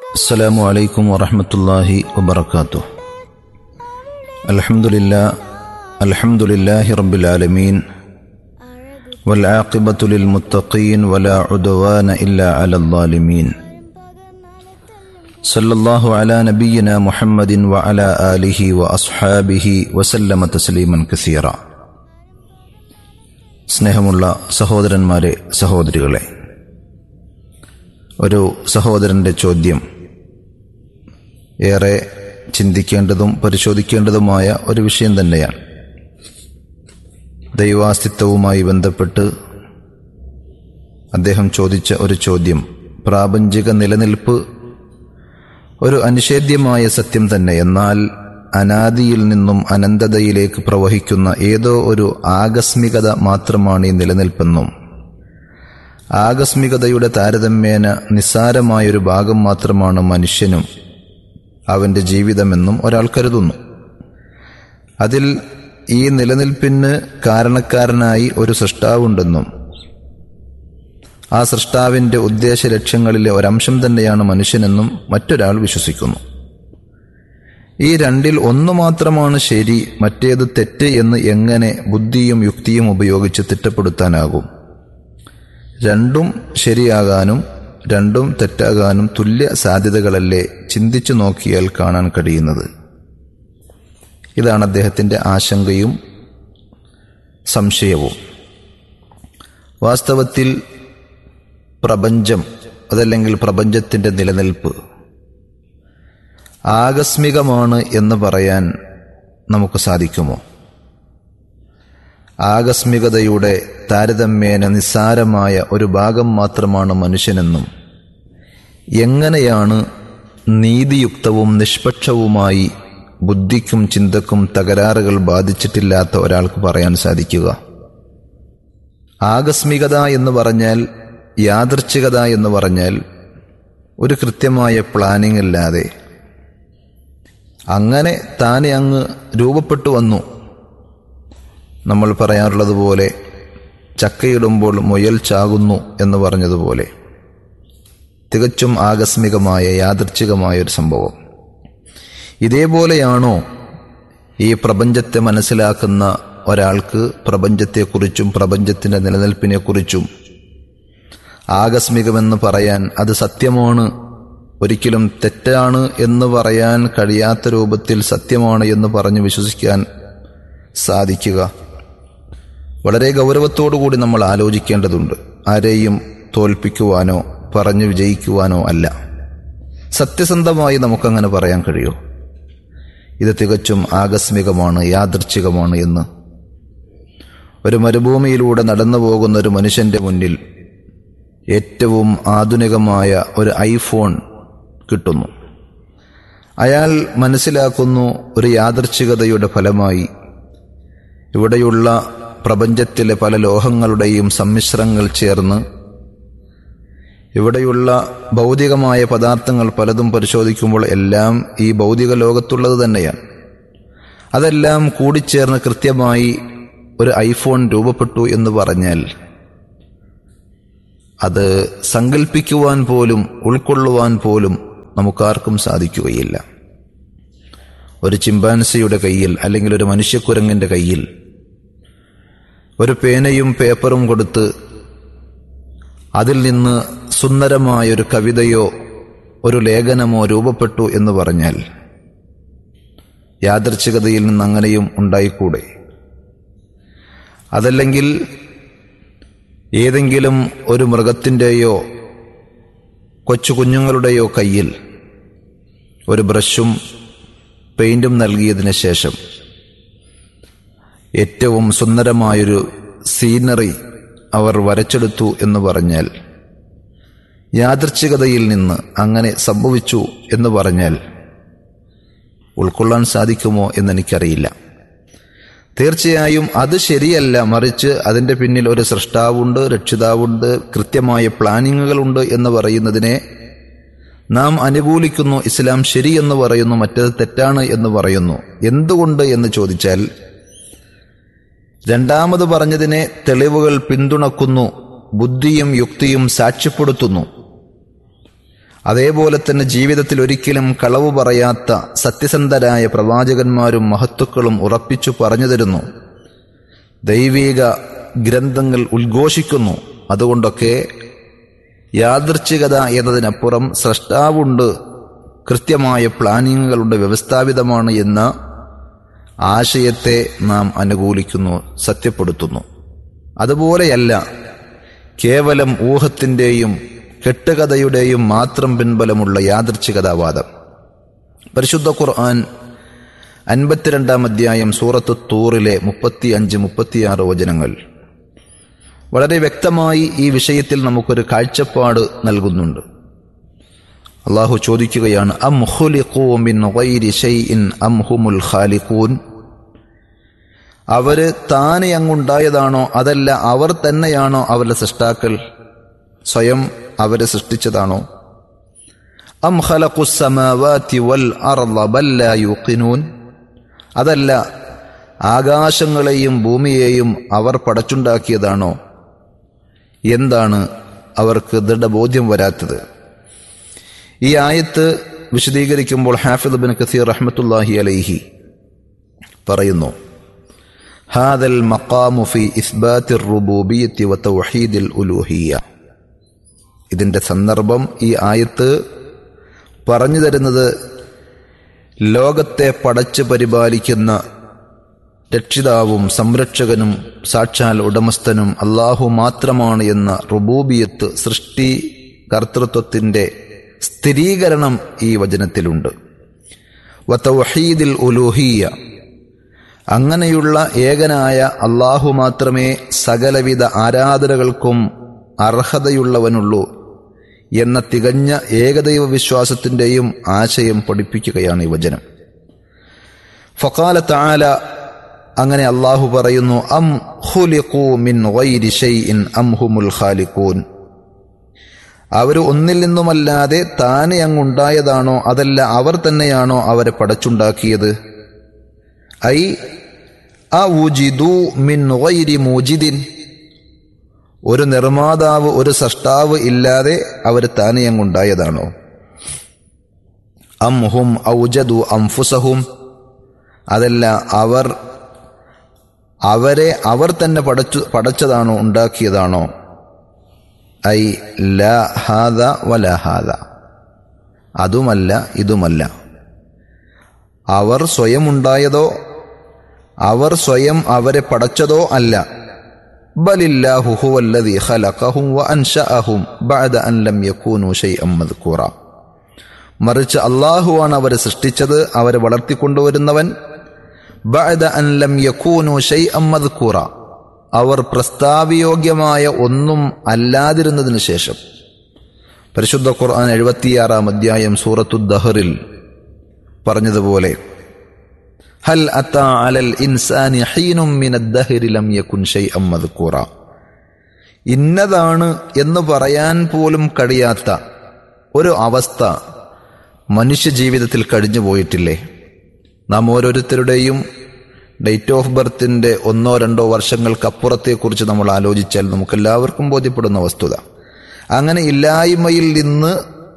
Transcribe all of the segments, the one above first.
السلام عليكم ورحمة الله وبركاته الحمد لله الحمد لله رب العالمين والعاقبة للمتقين ولا عدوان إلا على الظالمين صلى الله على نبينا محمد وعلى آله وأصحابه وسلم تسليما كثيرا സ്നേഹമുള്ള സഹോദരന്മാരെ സഹോദരികളെ ഒരു സഹോദരന്റെ ചോദ്യം ഏറെ ചിന്തിക്കേണ്ടതും പരിശോധിക്കേണ്ടതുമായ ഒരു വിഷയം തന്നെയാണ് ദൈവാസ്തിത്വവുമായി ബന്ധപ്പെട്ട് അദ്ദേഹം ചോദിച്ച ഒരു ചോദ്യം പ്രാപഞ്ചിക നിലനിൽപ്പ് ഒരു അനിഷേധ്യമായ സത്യം തന്നെ എന്നാൽ അനാദിയിൽ നിന്നും അനന്തതയിലേക്ക് പ്രവഹിക്കുന്ന ഏതോ ഒരു ആകസ്മികത മാത്രമാണ് ഈ നിലനിൽപ്പെന്നും ആകസ്മികതയുടെ താരതമ്യേന നിസ്സാരമായൊരു ഭാഗം മാത്രമാണ് മനുഷ്യനും അവന്റെ ജീവിതമെന്നും ഒരാൾ കരുതുന്നു അതിൽ ഈ നിലനിൽപ്പിന് കാരണക്കാരനായി ഒരു സൃഷ്ടാവുണ്ടെന്നും ആ സൃഷ്ടാവിന്റെ ഉദ്ദേശ ലക്ഷ്യങ്ങളിലെ ഒരംശം തന്നെയാണ് മനുഷ്യനെന്നും മറ്റൊരാൾ വിശ്വസിക്കുന്നു ഈ രണ്ടിൽ ഒന്നു മാത്രമാണ് ശരി മറ്റേത് തെറ്റ് എന്ന് എങ്ങനെ ബുദ്ധിയും യുക്തിയും ഉപയോഗിച്ച് തിട്ടപ്പെടുത്താനാകും രണ്ടും ശരിയാകാനും രണ്ടും തെറ്റാകാനും തുല്യ സാധ്യതകളല്ലേ ചിന്തിച്ചു നോക്കിയാൽ കാണാൻ കഴിയുന്നത് ഇതാണ് അദ്ദേഹത്തിന്റെ ആശങ്കയും സംശയവും വാസ്തവത്തിൽ പ്രപഞ്ചം അതല്ലെങ്കിൽ പ്രപഞ്ചത്തിന്റെ നിലനിൽപ്പ് ആകസ്മികമാണ് എന്ന് പറയാൻ നമുക്ക് സാധിക്കുമോ ആകസ്മികതയുടെ താരതമ്യേന നിസ്സാരമായ ഒരു ഭാഗം മാത്രമാണ് മനുഷ്യനെന്നും എങ്ങനെയാണ് നീതിയുക്തവും നിഷ്പക്ഷവുമായി ബുദ്ധിക്കും ചിന്തക്കും തകരാറുകൾ ബാധിച്ചിട്ടില്ലാത്ത ഒരാൾക്ക് പറയാൻ സാധിക്കുക ആകസ്മികത എന്ന് പറഞ്ഞാൽ യാദൃച്ഛികത എന്ന് പറഞ്ഞാൽ ഒരു കൃത്യമായ പ്ലാനിംഗ് ഇല്ലാതെ അങ്ങനെ താനെ അങ്ങ് രൂപപ്പെട്ടു വന്നു നമ്മൾ പറയാറുള്ളത് പോലെ ചക്കയിടുമ്പോൾ മുയൽ ചാകുന്നു എന്ന് പറഞ്ഞതുപോലെ തികച്ചും ആകസ്മികമായ യാദൃച്ഛികമായ ഒരു സംഭവം ഇതേപോലെയാണോ ഈ പ്രപഞ്ചത്തെ മനസ്സിലാക്കുന്ന ഒരാൾക്ക് പ്രപഞ്ചത്തെക്കുറിച്ചും പ്രപഞ്ചത്തിന്റെ നിലനിൽപ്പിനെക്കുറിച്ചും ആകസ്മികമെന്ന് പറയാൻ അത് സത്യമാണ് ഒരിക്കലും തെറ്റാണ് എന്ന് പറയാൻ കഴിയാത്ത രൂപത്തിൽ സത്യമാണ് എന്ന് പറഞ്ഞ് വിശ്വസിക്കാൻ സാധിക്കുക വളരെ ഗൗരവത്തോടുകൂടി നമ്മൾ ആലോചിക്കേണ്ടതുണ്ട് ആരെയും തോൽപ്പിക്കുവാനോ പറഞ്ഞു വിജയിക്കുവാനോ അല്ല സത്യസന്ധമായി നമുക്കങ്ങനെ പറയാൻ കഴിയോ ഇത് തികച്ചും ആകസ്മികമാണ് യാദൃച്ഛികമാണ് എന്ന് ഒരു മരുഭൂമിയിലൂടെ നടന്നു പോകുന്ന ഒരു മനുഷ്യന്റെ മുന്നിൽ ഏറ്റവും ആധുനികമായ ഒരു ഐഫോൺ കിട്ടുന്നു അയാൾ മനസ്സിലാക്കുന്നു ഒരു യാദൃച്ഛികതയുടെ ഫലമായി ഇവിടെയുള്ള പ്രപഞ്ചത്തിലെ പല ലോഹങ്ങളുടെയും സമ്മിശ്രങ്ങൾ ചേർന്ന് ഇവിടെയുള്ള ഭൗതികമായ പദാർത്ഥങ്ങൾ പലതും പരിശോധിക്കുമ്പോൾ എല്ലാം ഈ ഭൗതിക ലോകത്തുള്ളത് തന്നെയാണ് അതെല്ലാം കൂടിച്ചേർന്ന് കൃത്യമായി ഒരു ഐഫോൺ രൂപപ്പെട്ടു എന്ന് പറഞ്ഞാൽ അത് സങ്കല്പിക്കുവാൻ പോലും ഉൾക്കൊള്ളുവാൻ പോലും നമുക്കാർക്കും സാധിക്കുകയില്ല ഒരു ചിമ്പാൻസിയുടെ കയ്യിൽ അല്ലെങ്കിൽ ഒരു മനുഷ്യക്കുരങ്ങിന്റെ കയ്യിൽ ഒരു പേനയും പേപ്പറും കൊടുത്ത് അതിൽ നിന്ന് സുന്ദരമായൊരു കവിതയോ ഒരു ലേഖനമോ രൂപപ്പെട്ടു എന്ന് പറഞ്ഞാൽ യാദർച്ഛികതയിൽ നിന്ന് അങ്ങനെയും ഉണ്ടായിക്കൂടെ അതല്ലെങ്കിൽ ഏതെങ്കിലും ഒരു മൃഗത്തിൻ്റെയോ കൊച്ചു കുഞ്ഞുങ്ങളുടെയോ കയ്യിൽ ഒരു ബ്രഷും പെയിന്റും നൽകിയതിന് ശേഷം ഏറ്റവും സുന്ദരമായൊരു സീനറി അവർ വരച്ചെടുത്തു എന്ന് പറഞ്ഞാൽ യാദൃച്ഛികതയിൽ നിന്ന് അങ്ങനെ സംഭവിച്ചു എന്ന് പറഞ്ഞാൽ ഉൾക്കൊള്ളാൻ സാധിക്കുമോ എന്നെനിക്കറിയില്ല തീർച്ചയായും അത് ശരിയല്ല മറിച്ച് അതിന്റെ പിന്നിൽ ഒരു സൃഷ്ടാവുണ്ട് രക്ഷിതാവുണ്ട് കൃത്യമായ പ്ലാനിങ്ങുകളുണ്ട് എന്ന് പറയുന്നതിനെ നാം അനുകൂലിക്കുന്നു ഇസ്ലാം ശരിയെന്ന് പറയുന്നു മറ്റത് തെറ്റാണ് എന്ന് പറയുന്നു എന്തുകൊണ്ട് എന്ന് ചോദിച്ചാൽ രണ്ടാമത് പറഞ്ഞതിനെ തെളിവുകൾ പിന്തുണക്കുന്നു ബുദ്ധിയും യുക്തിയും സാക്ഷ്യപ്പെടുത്തുന്നു അതേപോലെ തന്നെ ജീവിതത്തിൽ ഒരിക്കലും കളവ് പറയാത്ത സത്യസന്ധരായ പ്രവാചകന്മാരും മഹത്തുക്കളും ഉറപ്പിച്ചു പറഞ്ഞു തരുന്നു ദൈവിക ഗ്രന്ഥങ്ങൾ ഉദ്ഘോഷിക്കുന്നു അതുകൊണ്ടൊക്കെ യാദൃച്ഛികത എന്നതിനപ്പുറം സ്രഷ്ടാവുണ്ട് കൃത്യമായ പ്ലാനിങ്ങുകളുണ്ട് വ്യവസ്ഥാപിതമാണ് എന്ന ആശയത്തെ നാം അനുകൂലിക്കുന്നു സത്യപ്പെടുത്തുന്നു അതുപോലെയല്ല കേവലം ഊഹത്തിൻ്റെയും കെട്ടുകഥയുടെയും മാത്രം പിൻബലമുള്ള യാദൃച്ഛികതാവാദം പരിശുദ്ധ ഖുർആൻ അൻപത്തിരണ്ടാം അധ്യായം സൂറത്ത് തൂറിലെ മുപ്പത്തി അഞ്ച് മുപ്പത്തിയാറ് വചനങ്ങൾ വളരെ വ്യക്തമായി ഈ വിഷയത്തിൽ നമുക്കൊരു കാഴ്ചപ്പാട് നൽകുന്നുണ്ട് അള്ളാഹു ചോദിക്കുകയാണ് അം ഖുലിഖൂ മിൻ ഗൈരി ഷൈഇൻ അം ഹുമുൽ ഖാലിഖൂൻ അവര് താനെ അങ്ങുണ്ടായതാണോ അതല്ല അവർ തന്നെയാണോ അവരുടെ സൃഷ്ടാക്കൾ സ്വയം അവരെ സൃഷ്ടിച്ചതാണോ അം ഖലഖുസ് സമാവാതി വൽ അർള ബൽ ലാ യൂഖിനൂൻ അതല്ല ആകാശങ്ങളെയും ഭൂമിയെയും അവർ പടച്ചുണ്ടാക്കിയതാണോ എന്താണ് അവർക്ക് ദൃഢബോധ്യം വരാത്തത് ഈ ആയത്ത് വിശദീകരിക്കുമ്പോൾ ഹാഫിദ് ബിൻ കസീർ റഹ്മത്തുല്ലാഹി അലൈഹി പറയുന്നു ഹാദൽ മഖാമു ഫി ഇസ്ബാത്തി റുബൂബിയത്തി വ തൗഹീദിൽ ഉലൂഹിയ ഇതിന്റെ സന്ദർഭം ഈ ആയത്ത് പറഞ്ഞു തരുന്നത് ലോകത്തെ പടച്ചു പരിപാലിക്കുന്ന രക്ഷിതാവും സംരക്ഷകനും സാക്ഷാൽ ഉടമസ്ഥനും അള്ളാഹു മാത്രമാണ് എന്ന റുബൂബിയത്ത് സൃഷ്ടി കർത്തൃത്വത്തിന്റെ സ്ഥിരീകരണം ഈ വചനത്തിലുണ്ട് വത്തൗഹീദിൽ ഉലൂഹിയ അങ്ങനെയുള്ള ഏകനായ അള്ളാഹു മാത്രമേ സകലവിധ ആരാധനകൾക്കും അർഹതയുള്ളവനുള്ളൂ എന്ന തികഞ്ഞ ഏകദൈവ വിശ്വാസത്തിന്റെയും ആശയം പഠിപ്പിക്കുകയാണ് ഈ വചനം ഫക്കാല താല അങ്ങനെ അള്ളാഹു പറയുന്നു അം ഹുലിഖൂ മിൻ ഗൈരി ഷൈഇൻ അം ഹുമുൽ ഖാലിഖൂൻ അവർ ഒന്നിൽ നിന്നുമല്ലാതെ താനെ അങ്ങുണ്ടായതാണോ അതല്ല അവർ തന്നെയാണോ അവരെ പടച്ചുണ്ടാക്കിയത് ഐ അ ഉജിദു മിൻ ഗൈരി മൂജിദിൻ ഒരു നിർമ്മാതാവ് ഒരു സൃഷ്ടാവ് ഇല്ലാതെ അവർ താനെ അങ്ങുണ്ടായതാണോ അം ഹും ഔജദു അംഫുസഹും അതല്ല അവർ അവരെ അവർ തന്നെ പടച്ചു പടച്ചതാണോ ഉണ്ടാക്കിയതാണോ ഐ ല ഹാദ വല ഹാദ അതുമല്ല ഇതുമല്ല അവർ സ്വയം ഉണ്ടായതോ അവർ സ്വയം അവരെ പടച്ചതോ അല്ല ബലില്ലാഹു ഹുവല്ലദീ ഖലഖഹും വ അൻശഅഹും ബഅദ അൻ ലം യകൂനു ശൈഅൻ മദ്കൂറ മറിച്ച് അള്ളാഹുവാണ് അവരെ സൃഷ്ടിച്ചത് അവരെ വളർത്തിക്കൊണ്ടുവരുന്നവൻ ബഅദ അൻ ലം യകൂനു ശൈഅൻ മദ്കൂറ അവർ പ്രസ്താവയോഗ്യമായ ഒന്നും അല്ലാതിരുന്നതിനു ശേഷം പരിശുദ്ധ ഖുർആൻ എഴുപത്തിയാറാം അധ്യായം സൂറത്തു ദഹറിൽ പറഞ്ഞതുപോലെ ഹൽ അത്താ അലൽ ഇൻസാനി ഹീനും മിനദ്ദഹരി ലം യകുൻ ഷൈഅൻ മദ്കൂറ ഇന്നതാണ് എന്ന് പറയാൻ പോലും കഴിയാത്ത ഒരു അവസ്ഥ മനുഷ്യ ജീവിതത്തിൽ കഴിഞ്ഞു പോയിട്ടില്ലേ നാം ഓരോരുത്തരുടെയും ഡേറ്റ് ഓഫ് ബർത്തിന്റെ ഒന്നോ രണ്ടോ വർഷങ്ങൾക്കപ്പുറത്തെക്കുറിച്ച് നമ്മൾ ആലോചിച്ചാൽ നമുക്കെല്ലാവർക്കും ബോധ്യപ്പെടുന്ന വസ്തുത അങ്ങനെ ഇല്ലായ്മയിൽ നിന്ന്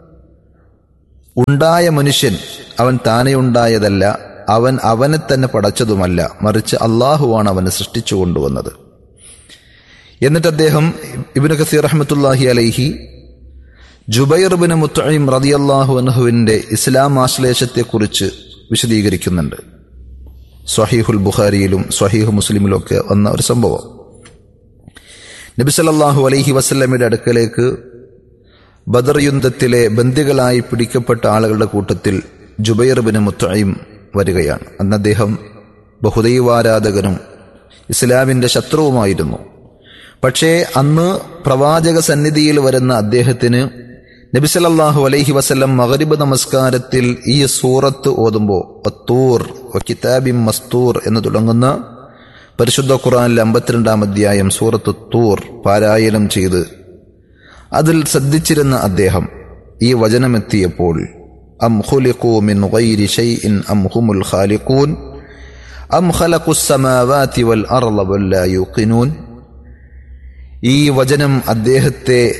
ഉണ്ടായ മനുഷ്യൻ അവൻ താനെ ഉണ്ടായതല്ല അവൻ അവനെ തന്നെ പടച്ചതുമല്ല മറിച്ച് അള്ളാഹുവാണ് അവനെ സൃഷ്ടിച്ചു കൊണ്ടുവന്നത് എന്നിട്ട് അദ്ദേഹം ഇബിന് കസീർ റഹ്മത്തുല്ലാഹി അലൈഹി ജുബൈർ ബിൻ മുത്തഈം റളിയല്ലാഹു അൻഹുവിന്റെ ഇസ്ലാം ആശ്ലേഷത്തെക്കുറിച്ച് വിശദീകരിക്കുന്നുണ്ട് സ്വഹീഹുൽ ബുഖാരിയിലും സ്വഹീഹ് മുസ്ലിമിലും ഒക്കെ വന്ന ഒരു സംഭവം നബി സല്ലല്ലാഹു അലൈഹി വസല്ലമയുടെ അടുക്കലേക്ക് ബദർ യുദ്ധത്തിലെ ബന്ദികളായി പിടിക്കപ്പെട്ട ആളുകളുടെ കൂട്ടത്തിൽ ജുബൈർ ബിൻ മുത്തഈം വരികയാണ് അന്ന് അദ്ദേഹം ബഹുദൈവാരാധകനും ഇസ്ലാമിന്റെ ശത്രുവുമായിരുന്നു പക്ഷേ അന്ന് പ്രവാചക സന്നിധിയിൽ വരുന്ന അദ്ദേഹത്തിന് നബിസലല്ലാഹു അലൈഹി വസല്ലം മഗരിബ് നമസ്കാരത്തിൽ ഈ സൂറത്ത് ഓതുമ്പോൾ അത്തൂർ കിതാബിം മസ്തൂർ എന്ന് തുടങ്ങുന്ന പരിശുദ്ധ ഖുറാനിലെ അമ്പത്തിരണ്ടാം അധ്യായം സൂറത്ത് തൂർ പാരായണം ചെയ്ത് അതിൽ ശ്രദ്ധിച്ചിരുന്ന അദ്ദേഹം ഈ വചനമെത്തിയപ്പോൾ അം ഖുലിഖൂ മിൻ ഗൈരി ഷൈഇൻ അം ഹുമുൽ ഖാലിഖൂൻ അം ഖലഖുസ് സമാവാതി വൽ അർള വൽ ലാ യൂഖിനൂൻ ഈ വചനം അദ്ദേഹത്തെ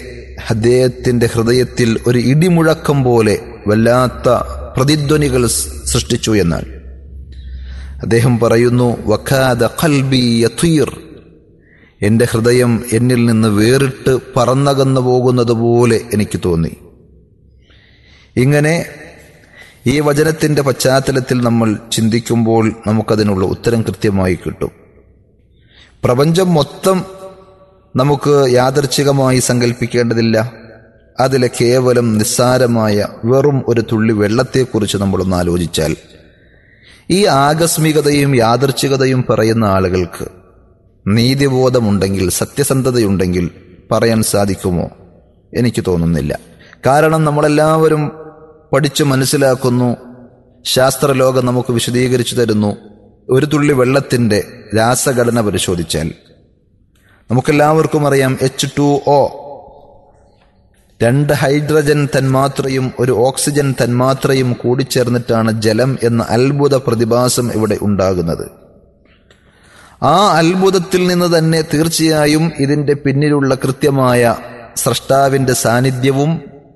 അദ്ദേഹത്തിന്റെ ഹൃദയത്തിൽ ഒരു ഇടിമുഴക്കം പോലെ വല്ലാത്ത പ്രതിധ്വനികൾ സ് സൃഷ്ടിച്ചു എന്നാൽ അദ്ദേഹം പറയുന്നു വഖാദ ഖൽബി യതീർ എന്റെ ഹൃദയം എന്നിൽ നിന്ന് വേറിട്ട് പറന്നകന്നു പോകുന്നത് പോലെ എനിക്ക് തോന്നി ഇങ്ങനെ ഈ വചനത്തിന്റെ പശ്ചാത്തലത്തിൽ നമ്മൾ ചിന്തിക്കുമ്പോൾ നമുക്കതിനുള്ള ഉത്തരം കൃത്യമായി കിട്ടും പ്രപഞ്ചം മൊത്തം നമുക്ക് യാദർച്ഛികമായി സങ്കല്പിക്കേണ്ടതില്ല അതിലെ കേവലം നിസ്സാരമായ വെറും ഒരു തുള്ളി വെള്ളത്തെക്കുറിച്ച് നമ്മളൊന്ന് ആലോചിച്ചാൽ ഈ ആകസ്മികതയും യാദർച്ഛികതയും പറയുന്ന ആളുകൾക്ക് നീതിബോധമുണ്ടെങ്കിൽ സത്യസന്ധതയുണ്ടെങ്കിൽ പറയാൻ സാധിക്കുമോ എനിക്ക് തോന്നുന്നില്ല കാരണം നമ്മളെല്ലാവരും പഠിച്ചു മനസ്സിലാക്കുന്നു ശാസ്ത്രലോകം നമുക്ക് വിശദീകരിച്ചു തരുന്നു ഒരു തുള്ളി വെള്ളത്തിന്റെ രാസഘടന പരിശോധിച്ചാൽ നമുക്കെല്ലാവർക്കും അറിയാം എച്ച് ടു ഒ രണ്ട് ഹൈഡ്രജൻ തന്മാത്രയും ഒരു ഓക്സിജൻ തന്മാത്രയും കൂടിച്ചേർന്നിട്ടാണ് ജലം എന്ന അത്ഭുത പ്രതിഭാസം ഇവിടെ ഉണ്ടാകുന്നത് ആ അത്ഭുതത്തിൽ നിന്ന് തന്നെ തീർച്ചയായും ഇതിന്റെ പിന്നിലുള്ള കൃത്യമായ സ്രഷ്ടാവിന്റെ സാന്നിധ്യവും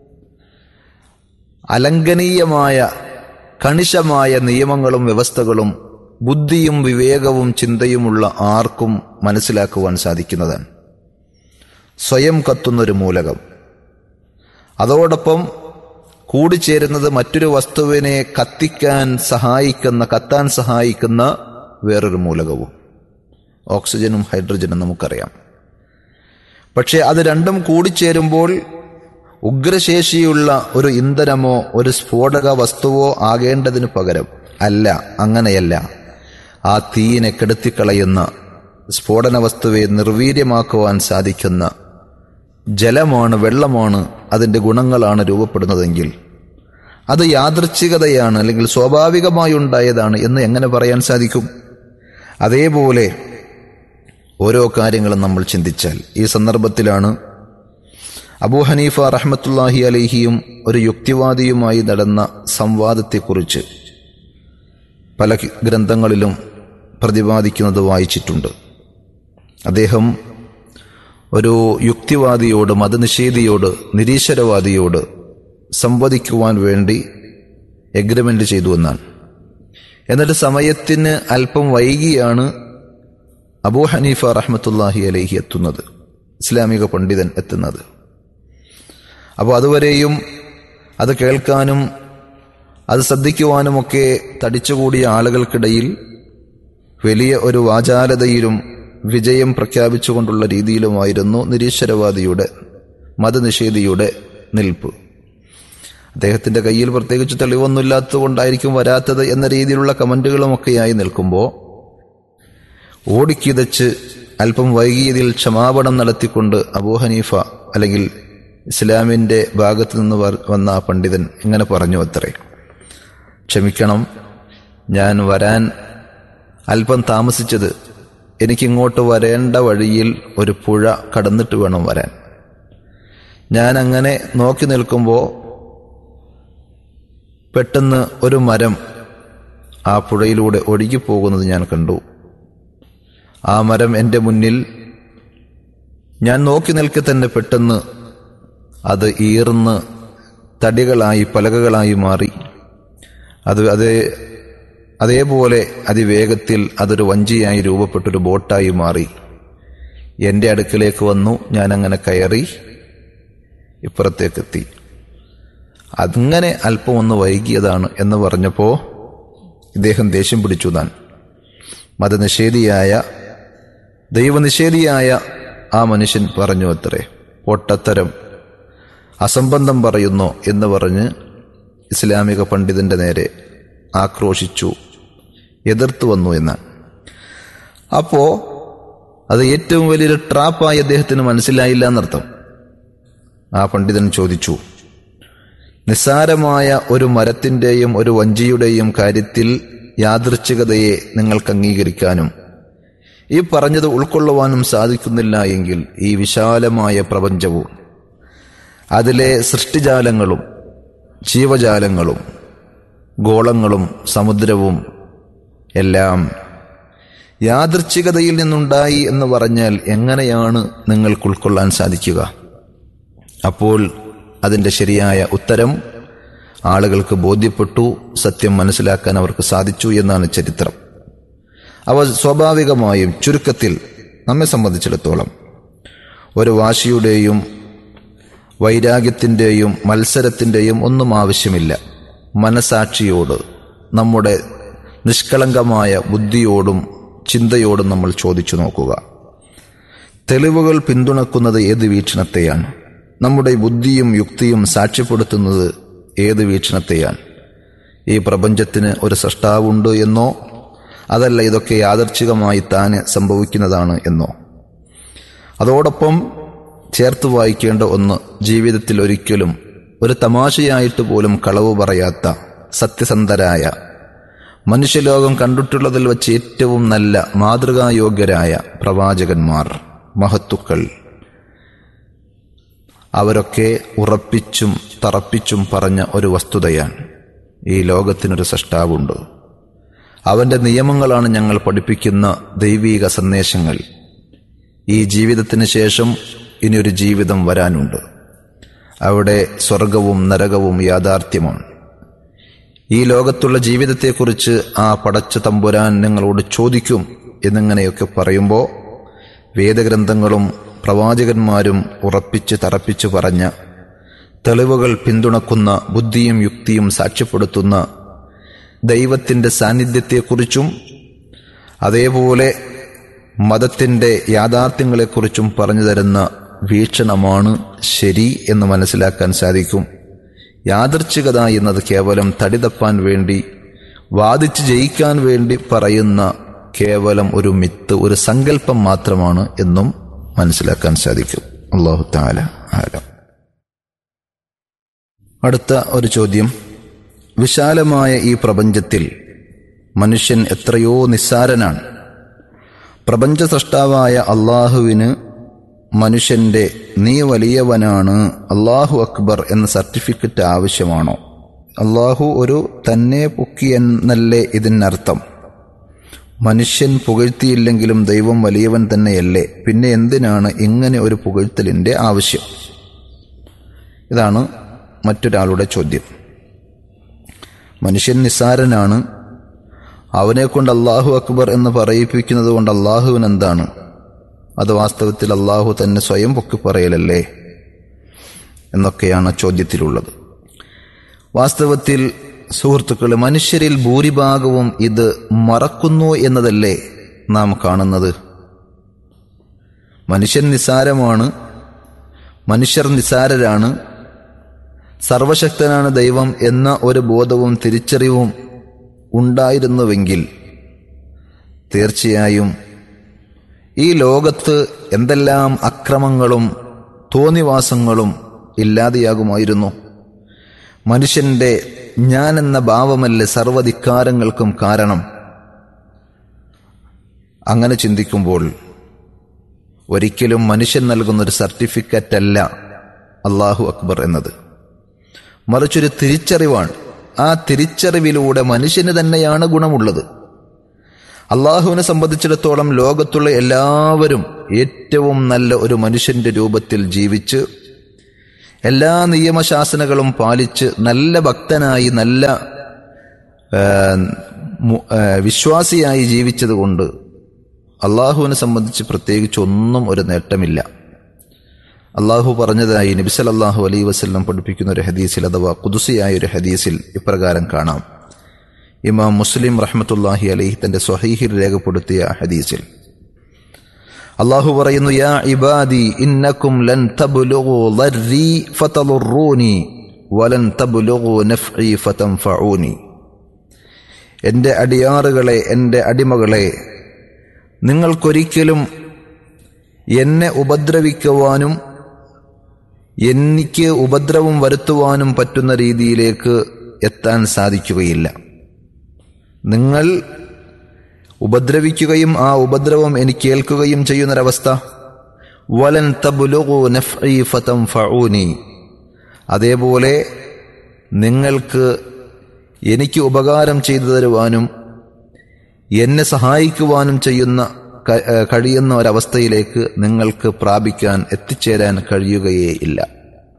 അലംഘനീയമായ കണിശമായ നിയമങ്ങളും വ്യവസ്ഥകളും ബുദ്ധിയും വിവേകവും ചിന്തയുമുള്ള ആർക്കും മനസ്സിലാക്കുവാൻ സാധിക്കുന്നതാണ് സ്വയം കത്തുന്നൊരു മൂലകം അതോടൊപ്പം കൂടിച്ചേരുന്നത് മറ്റൊരു വസ്തുവിനെ കത്തിക്കാൻ സഹായിക്കുന്ന കത്താൻ സഹായിക്കുന്ന വേറൊരു മൂലകവും ഓക്സിജനും ഹൈഡ്രജനും നമുക്കറിയാം പക്ഷെ അത് രണ്ടും കൂടിച്ചേരുമ്പോൾ ഉഗ്രശേഷിയുള്ള ഒരു ഇന്ധനമോ ഒരു സ്ഫോടക വസ്തുവോ ആകേണ്ടതിനു പകരം അല്ല അങ്ങനെയല്ല ആ തീയിനെ കെടുത്തിക്കളയുന്ന സ്ഫോടന വസ്തുവെ നിർവീര്യമാക്കുവാൻ സാധിക്കുന്ന ജലമാണ് വെള്ളമാണ് അതിൻ്റെ ഗുണങ്ങളാണ് രൂപപ്പെടുന്നതെങ്കിൽ അത് യാദൃച്ഛികതയാണ് അല്ലെങ്കിൽ സ്വാഭാവികമായി ഉണ്ടായതാണ് എന്ന് എങ്ങനെ പറയാൻ സാധിക്കും അതേപോലെ ഓരോ കാര്യങ്ങളും നമ്മൾ ചിന്തിച്ചാൽ ഈ സന്ദർഭത്തിലാണ് അബൂ ഹനീഫ റഹ്മത്തുല്ലാഹി അലഹിയും ഒരു യുക്തിവാദിയുമായി നടന്ന സംവാദത്തെക്കുറിച്ച് പല ഗ്രന്ഥങ്ങളിലും പ്രതിപാദിക്കുന്നത് വായിച്ചിട്ടുണ്ട് അദ്ദേഹം ഒരു യുക്തിവാദിയോട് മതനിഷേധിയോട് നിരീശ്വരവാദിയോട് സംവദിക്കുവാൻ വേണ്ടി എഗ്രിമെന്റ് ചെയ്തു എന്നാണ് എന്നിട്ട് സമയത്തിന് അല്പം വൈകിയാണ് അബൂ ഹനീഫ റഹ്മത്തുല്ലാഹി അലഹി എത്തുന്നത് ഇസ്ലാമിക പണ്ഡിതൻ എത്തുന്നത് അപ്പോൾ അതുവരെയും അത് കേൾക്കാനും അത് ശ്രദ്ധിക്കുവാനുമൊക്കെ തടിച്ചുകൂടിയ ആളുകൾക്കിടയിൽ വലിയ ഒരു വാചാലതയിലും വിജയം പ്രഖ്യാപിച്ചുകൊണ്ടുള്ള രീതിയിലുമായിരുന്നു നിരീശ്വരവാദിയുടെ മതനിഷേധിയുടെ നിൽപ്പ് അദ്ദേഹത്തിന്റെ കയ്യിൽ പ്രത്യേകിച്ച് തെളിവൊന്നുമില്ലാത്തതുകൊണ്ടായിരിക്കും വരാത്തത് എന്ന രീതിയിലുള്ള കമന്റുകളുമൊക്കെയായി നിൽക്കുമ്പോൾ ഓടിക്കിതച്ച് അല്പം വൈകിയതിൽ ക്ഷമാപണം നടത്തിക്കൊണ്ട് അബൂ ഹനീഫ അല്ലെങ്കിൽ ഇസ്ലാമിന്റെ ഭാഗത്ത് നിന്ന് വന്ന ആ പണ്ഡിതൻ ഇങ്ങനെ പറഞ്ഞു അത്രേ ക്ഷമിക്കണം ഞാൻ വരാൻ അല്പം താമസിച്ചത് എനിക്കിങ്ങോട്ട് വരേണ്ട വഴിയിൽ ഒരു പുഴ കടന്നിട്ട് വേണം വരാൻ ഞാൻ അങ്ങനെ നോക്കി നിൽക്കുമ്പോൾ പെട്ടെന്ന് ഒരു മരം ആ പുഴയിലൂടെ ഒഴുകിപ്പോകുന്നത് ഞാൻ കണ്ടു ആ മരം എൻ്റെ മുന്നിൽ ഞാൻ നോക്കി നിൽക്കെ തന്നെ പെട്ടെന്ന് അത് ഈർന്ന് തടികളായി പലകകളായി മാറി അത് അതേ അതേപോലെ അതിവേഗത്തിൽ അതൊരു വഞ്ചിയായി രൂപപ്പെട്ടൊരു ബോട്ടായി മാറി എൻ്റെ അടുക്കിലേക്ക് വന്നു ഞാൻ അങ്ങനെ കയറി ഇപ്പുറത്തേക്കെത്തി അങ്ങനെ അല്പം ഒന്ന് വൈകിയതാണ് എന്ന് പറഞ്ഞപ്പോൾ ഇദ്ദേഹം ദേഷ്യം പിടിച്ചു താൻ മതനിഷേധിയായ ദൈവനിഷേധിയായ ആ മനുഷ്യൻ പറഞ്ഞു അത്രേ പൊട്ടത്തരം അസംബന്ധം പറയുന്നു എന്ന് പറഞ്ഞ് ഇസ്ലാമിക പണ്ഡിതന്റെ നേരെ ആക്രോശിച്ചു എതിർത്തു വന്നു എന്ന് അപ്പോ അത് ഏറ്റവും വലിയൊരു ട്രാപ്പായി അദ്ദേഹത്തിന് മനസ്സിലായില്ല എന്നർത്ഥം ആ പണ്ഡിതൻ ചോദിച്ചു നിസ്സാരമായ ഒരു മരത്തിന്റെയും ഒരു വഞ്ചിയുടെയും കാര്യത്തിൽ യാദൃച്ഛികതയെ നിങ്ങൾക്ക് അംഗീകരിക്കാനും ഈ പറഞ്ഞത് ഉൾക്കൊള്ളുവാനും സാധിക്കുന്നില്ല എങ്കിൽ ഈ വിശാലമായ പ്രപഞ്ചവും അതിലെ സൃഷ്ടിജാലങ്ങളും ജീവജാലങ്ങളും ഗോളങ്ങളും സമുദ്രവും എല്ലാം യാദൃച്ഛികതയിൽ നിന്നുണ്ടായി എന്ന് പറഞ്ഞാൽ എങ്ങനെയാണ് നിങ്ങൾക്ക് ഉൾക്കൊള്ളാൻ സാധിക്കുക അപ്പോൾ അതിൻ്റെ ശരിയായ ഉത്തരം ആളുകൾക്ക് ബോധ്യപ്പെട്ടു സത്യം മനസ്സിലാക്കാൻ അവർക്ക് സാധിച്ചു എന്നാണ് ചരിത്രം അവ സ്വാഭാവികമായും ചുരുക്കത്തിൽ നമ്മെ സംബന്ധിച്ചിടത്തോളം ഒരു വാശിയുടെയും വൈരാഗ്യത്തിൻ്റെയും മത്സരത്തിൻ്റെയും ഒന്നും ആവശ്യമില്ല മനസാക്ഷിയോട് നമ്മുടെ നിഷ്കളങ്കമായ ബുദ്ധിയോടും ചിന്തയോടും നമ്മൾ ചോദിച്ചു നോക്കുക തെളിവുകൾ പിന്തുണക്കുന്നത് ഏത് വീക്ഷണത്തെയാണ് നമ്മുടെ ബുദ്ധിയും യുക്തിയും സാക്ഷ്യപ്പെടുത്തുന്നത് ഏത് വീക്ഷണത്തെയാണ് ഈ പ്രപഞ്ചത്തിന് ഒരു സൃഷ്ടാവുണ്ട് എന്നോ അതല്ല ഇതൊക്കെ യാദർച്ഛികമായി താനെ സംഭവിക്കുന്നതാണ് എന്നോ അതോടൊപ്പം ചേർത്ത് വായിക്കേണ്ട ഒന്ന് ജീവിതത്തിൽ ഒരിക്കലും ഒരു തമാശയായിട്ട് പോലും കളവ് പറയാത്ത സത്യസന്ധരായ മനുഷ്യലോകം കണ്ടിട്ടുള്ളതിൽ വച്ച് ഏറ്റവും നല്ല മാതൃകായോഗ്യരായ പ്രവാചകന്മാർ മഹത്തുക്കൾ അവരൊക്കെ ഉറപ്പിച്ചും തറപ്പിച്ചും പറഞ്ഞ ഒരു വസ്തുതയാണ് ഈ ലോകത്തിനൊരു സൃഷ്ടാവുണ്ട് അവന്റെ നിയമങ്ങളാണ് ഞങ്ങൾ പഠിപ്പിക്കുന്ന ദൈവീക സന്ദേശങ്ങൾ ഈ ജീവിതത്തിന് ശേഷം ഇനിയൊരു ജീവിതം വരാനുണ്ട് അവിടെ സ്വർഗവും നരകവും യാഥാർത്ഥ്യമാണ് ഈ ലോകത്തുള്ള ജീവിതത്തെക്കുറിച്ച് ആ പടച്ച തമ്പുരാൻ നിങ്ങളോട് ചോദിക്കും എന്നിങ്ങനെയൊക്കെ പറയുമ്പോൾ വേദഗ്രന്ഥങ്ങളും പ്രവാചകന്മാരും ഉറപ്പിച്ച് തറപ്പിച്ച് പറഞ്ഞ തെളിവുകൾ പിന്തുണക്കുന്ന ബുദ്ധിയും യുക്തിയും സാക്ഷ്യപ്പെടുത്തുന്ന ദൈവത്തിൻ്റെ സാന്നിധ്യത്തെക്കുറിച്ചും അതേപോലെ മതത്തിൻ്റെ യാഥാർത്ഥ്യങ്ങളെക്കുറിച്ചും പറഞ്ഞു തരുന്ന വീക്ഷണമാണ് ശരി എന്ന് മനസ്സിലാക്കാൻ സാധിക്കും യാദർച്ഛികത എന്നത് കേവലം തടിതപ്പാൻ വേണ്ടി വാദിച്ച് ജയിക്കാൻ വേണ്ടി പറയുന്ന കേവലം ഒരു മിത്ത് ഒരു സങ്കല്പം മാത്രമാണ് എന്നും മനസ്സിലാക്കാൻ സാധിക്കും അള്ളാഹു താല ആലം അടുത്ത ഒരു ചോദ്യം വിശാലമായ ഈ പ്രപഞ്ചത്തിൽ മനുഷ്യൻ എത്രയോ നിസ്സാരനാണ് പ്രപഞ്ച സൃഷ്ടാവായ അള്ളാഹുവിന് മനുഷ്യന്റെ നീ വലിയവനാണ് അള്ളാഹു അക്ബർ എന്ന സർട്ടിഫിക്കറ്റ് ആവശ്യമാണോ അള്ളാഹു ഒരു തന്നെ പൊക്കി എന്നല്ലേ ഇതിനർത്ഥം മനുഷ്യൻ പുകഴ്ത്തിയില്ലെങ്കിലും ദൈവം വലിയവൻ തന്നെയല്ലേ പിന്നെ എന്തിനാണ് ഇങ്ങനെ ഒരു പുകഴ്ത്തലിന്റെ ആവശ്യം ഇതാണ് മറ്റൊരാളുടെ ചോദ്യം മനുഷ്യൻ നിസ്സാരനാണ് അവനെ കൊണ്ട് അള്ളാഹു അക്ബർ എന്ന് പറയിപ്പിക്കുന്നത് കൊണ്ട് അള്ളാഹുവിന് എന്താണ് അത് വാസ്തവത്തിൽ അള്ളാഹു തന്നെ സ്വയം പൊക്കി പറയലല്ലേ എന്നൊക്കെയാണ് ചോദ്യത്തിലുള്ളത് വാസ്തവത്തിൽ സുഹൃത്തുക്കൾ മനുഷ്യരിൽ ഭൂരിഭാഗവും ഇത് മറക്കുന്നു എന്നതല്ലേ നാം കാണുന്നത് മനുഷ്യൻ നിസാരമാണ് മനുഷ്യർ നിസാരരാണ് സർവശക്തനാണ് ദൈവം എന്ന ഒരു ബോധവും തിരിച്ചറിവും ഉണ്ടായിരുന്നുവെങ്കിൽ തീർച്ചയായും ഈ ലോകത്ത് എന്തെല്ലാം അക്രമങ്ങളും തോന്നിവാസങ്ങളും ഇല്ലാതെയാകുമായിരുന്നു മനുഷ്യന്റെ ഞാൻ എന്ന ഭാവമല്ലേ സർവധിക്കാരങ്ങൾക്കും കാരണം അങ്ങനെ ചിന്തിക്കുമ്പോൾ ഒരിക്കലും മനുഷ്യൻ നൽകുന്ന ഒരു സർട്ടിഫിക്കറ്റ് അല്ല അള്ളാഹു അക്ബർ എന്നത് മറിച്ചൊരു തിരിച്ചറിവാണ് ആ തിരിച്ചറിവിലൂടെ മനുഷ്യന് തന്നെയാണ് ഗുണമുള്ളത് അള്ളാഹുവിനെ സംബന്ധിച്ചിടത്തോളം ലോകത്തുള്ള എല്ലാവരും ഏറ്റവും നല്ല ഒരു മനുഷ്യന്റെ രൂപത്തിൽ ജീവിച്ച് എല്ലാ നിയമശാസനകളും പാലിച്ച് നല്ല ഭക്തനായി നല്ല ആ, മു- ആ, വിശ്വാസിയായി ജീവിച്ചതുകൊണ്ട് അള്ളാഹുവിനെ സംബന്ധിച്ച് പ്രത്യേകിച്ച് ഒന്നും ഒരു നേട്ടമില്ല അള്ളാഹു പറഞ്ഞതായി നബിസലല്ലാഹു അലൈ വസ്ല്ലം പഠിപ്പിക്കുന്ന ഒരു ഹദീസിൽ അഥവാ കുതുസിയായ ഒരു ഹദീസിൽ ഇപ്രകാരം കാണാം ഇമാം മുസ്ലിം റഹ്മത്തുല്ലാഹി അലൈഹി തന്റെ സ്വഹീഹിൽ രേഖപ്പെടുത്തിയ ഹദീസിൽ അള്ളാഹു പറയുന്നു യാ ഇബാദി ഇന്നക്കും ലൻ തബ്ലുഗു ളർരി ഫതളുറൂനി വലൻ തബ്ലുഗു നഫ്ഇ ഫതൻഫഊനി എൻ്റെ അടിയാറുകളെ എൻ്റെ അടിമകളെ നിങ്ങൾക്കൊരിക്കലും എന്നെ ഉപദ്രവിക്കുവാനും എനിക്ക് ഉപദ്രവം വരുത്തുവാനും പറ്റുന്ന രീതിയിലേക്ക് എത്താൻ സാധിക്കുകയില്ല നിങ്ങൾ ഉപദ്രവിക്കുകയും ആ ഉപദ്രവം എനിക്ക് ഏൽക്കുകയും ചെയ്യുന്നൊരവസ്ഥ വലൻ തബുലുഗു നഫ്ഇ ഫതൻഫഊനി അതേപോലെ നിങ്ങൾക്ക് എനിക്ക് ഉപകാരം ചെയ്തു തരുവാനും എന്നെ സഹായിക്കുവാനും ചെയ്യുന്ന ക- ഏഹ് കഴിയുന്ന ഒരവസ്ഥയിലേക്ക് നിങ്ങൾക്ക് പ്രാപിക്കാൻ എത്തിച്ചേരാൻ കഴിയുകയേ ഇല്ല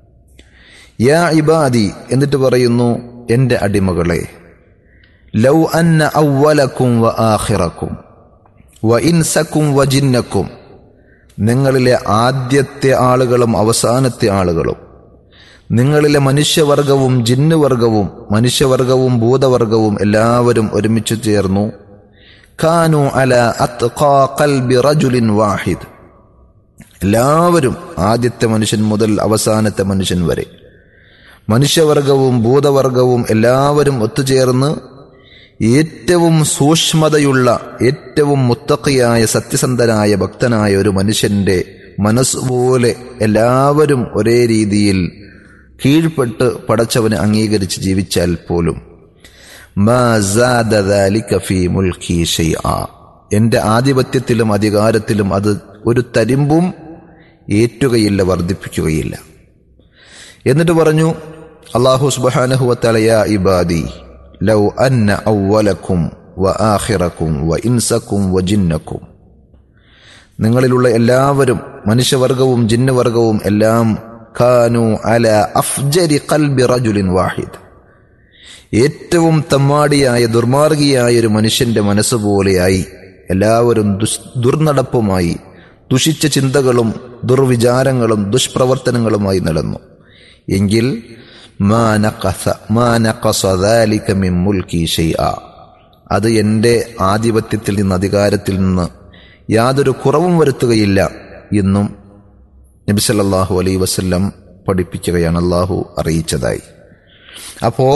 യാ ഇബാദി എന്നിട്ട് പറയുന്നു എൻ്റെ അടിമകളെ ലൗ അന്ന അവലക്കും വ ആഖിറക്കും വ ഇൻസക്കും വ ജിന്നക്കും നിങ്ങളിലെ ആദ്യത്തെ ആളുകളും അവസാനത്തെ ആളുകളും നിങ്ങളിലെ മനുഷ്യവർഗവും ജിന്നുവർഗവും മനുഷ്യവർഗവും ഭൂതവർഗവും എല്ലാവരും ഒരുമിച്ച് ചേർന്നു കാനു അല അത്ഖാ ഖൽബി റജുലിൻ വാഹിദ് എല്ലാവരും ആദ്യത്തെ മനുഷ്യൻ മുതൽ അവസാനത്തെ മനുഷ്യൻ വരെ മനുഷ്യവർഗവും ഭൂതവർഗവും എല്ലാവരും ഒത്തുചേർന്ന് ഏറ്റവും സൂക്ഷ്മതയുള്ള ഏറ്റവും മുത്തക്കിയായ സത്യസന്ധനായ ഭക്തനായ ഒരു മനുഷ്യന്റെ മനസ്സുപോലെ എല്ലാവരും ഒരേ രീതിയിൽ കീഴ്പ്പെട്ട് പടച്ചവനെ അംഗീകരിച്ച് ജീവിച്ചാൽ പോലും മാ സാദ ദാലിക ഫീ മുൽക്കി ഷൈആ. എന്റെ ആധിപത്യത്തിലും അധികാരത്തിലും അത് ഒരു തരിമ്പും ഏറ്റുകയില്ല വർദ്ധിപ്പിക്കുകയില്ല എന്നിട്ട് പറഞ്ഞു അള്ളാഹു സുബാനഹുവത്തലയ ഇബാദി ലൗ അന്ന ഔവലക്കും വ ആഖിറക്കും വ ഇൻസക്കും വ ജിന്നക്കും നിങ്ങളിലുള്ള എല്ലാവരും മനുഷ്യവർഗവും ജിന്നുവർഗവും എല്ലാം ഖാനു അല അഫ്ജരി ഖൽബി റജുലിൻ വാഹിദ് ഏറ്റവും തമ്മാടിയായ ദുർമാർഗിയായ ഒരു മനുഷ്യന്റെ മനസ്സുപോലെയായി എല്ലാവരും ദുഷ് ദുർനടപ്പുമായി ദുഷിച്ച ചിന്തകളും ദുർവിചാരങ്ങളും ദുഷ്പ്രവർത്തനങ്ങളുമായി നടന്നു എങ്കിൽ മാ നഖസ- മാ നഖസ ذلك മിൻ മുൽക്കി ഷൈആ. അത് എൻ്റെ ആധിപത്യത്തിൽ നിന്ന് അധികാരത്തിൽ നിന്ന് യാതൊരു കുറവും വരുത്തുകയില്ല എന്നും നബി സല്ലല്ലാഹു അലൈഹി വസല്ലം പഠിപ്പിക്കുകയാണ് അള്ളാഹു അറിയിച്ചതായി അപ്പോ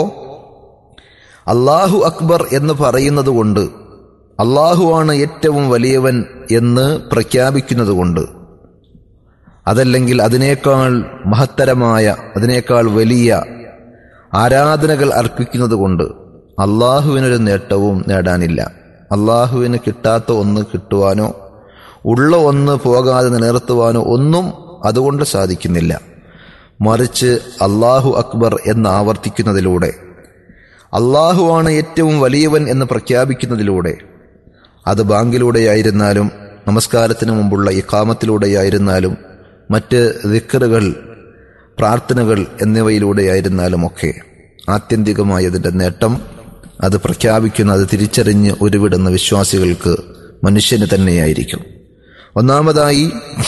അള്ളാഹു അക്ബർ എന്ന് പറയുന്നത് കൊണ്ട് അള്ളാഹുവാണ് ഏറ്റവും വലിയവൻ എന്ന് പ്രഖ്യാപിക്കുന്നത് കൊണ്ട് അതല്ലെങ്കിൽ അതിനേക്കാൾ മഹത്തരമായ അതിനേക്കാൾ വലിയ ആരാധനകൾ അർപ്പിക്കുന്നത് കൊണ്ട് അള്ളാഹുവിനൊരു നേട്ടവും നേടാനില്ല അള്ളാഹുവിന് കിട്ടാത്ത ഒന്ന് കിട്ടുവാനോ ഉള്ള ഒന്ന് പോകാതെ നിലനിർത്തുവാനോ ഒന്നും അതുകൊണ്ട് സാധിക്കുന്നില്ല മറിച്ച് അള്ളാഹു അക്ബർ എന്ന് ആവർത്തിക്കുന്നതിലൂടെ അള്ളാഹുവാണ് ഏറ്റവും വലിയവൻ എന്ന് പ്രഖ്യാപിക്കുന്നതിലൂടെ അത് ബാങ്കിലൂടെയായിരുന്നാലും നമസ്കാരത്തിന് മുമ്പുള്ള ഇക്കാമത്തിലൂടെയായിരുന്നാലും മറ്റ് ദിക്കറുകൾ പ്രാർത്ഥനകൾ എന്നിവയിലൂടെയായിരുന്നാലും ഒക്കെ ആത്യന്തികമായ അതിൻ്റെ നേട്ടം അത് പ്രഖ്യാപിക്കുന്ന അത് തിരിച്ചറിഞ്ഞ് ഉരുവിടുന്ന വിശ്വാസികൾക്ക് മനുഷ്യന് തന്നെയായിരിക്കും ഒന്നാമതായി